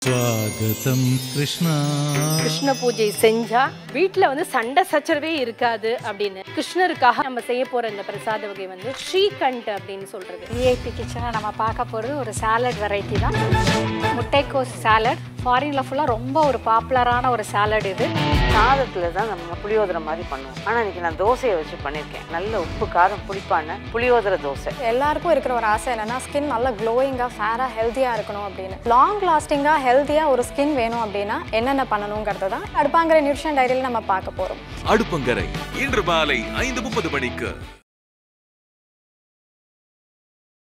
ஸ்வாகதம் கிருஷ்ணா கிருஷ்ண பூஜை செஞ்சா வீட்ல வந்து சண்டை சச்சரவே இருக்காது அப்படின்னு கிருஷ்ணருக்காக நம்ம செய்ய போற இந்த பிரசாத வகை வந்து ஸ்ரீகண்ட் அப்படின்னு சொல்றது விஐபி கிச்சனில் நம்ம பார்க்க போகிறது ஒரு சாலட் வெரைட்டி தான் முட்டைக்கோஸ் சாலட் ஃபாரினில் ஃபுல்லாக ரொம்ப ஒரு பாப்புலரான ஒரு சாலட் இது சாதத்துல தான் நம்ம புளியோதரை மாதிரி பண்ணுவோம் ஆனா இன்னைக்கு நான் தோசையை வச்சு பண்ணியிருக்கேன் நல்ல உப்பு காரம் புளிப்பான புளியோதரை தோசை எல்லாருக்கும் இருக்கிற ஒரு ஆசை என்னன்னா ஸ்கின் நல்லா க்ளோயிங்காக ஃபேராக ஹெல்த்தியாக இருக்கணும் அப்படின்னு லாங் லாஸ்டிங்காக ஹெல்த்தியாக ஒரு ஸ்கின் வேணும் அப்படின்னா என்னென்ன பண்ணணுங்கிறது தான் அடுப்பாங்கிற நியூட்ரிஷன் டைரியில் நம்ம பார்க்க போகிறோம் அடுப்பங்கரை இன்று மாலை ஐந்து முப்பது மணிக்கு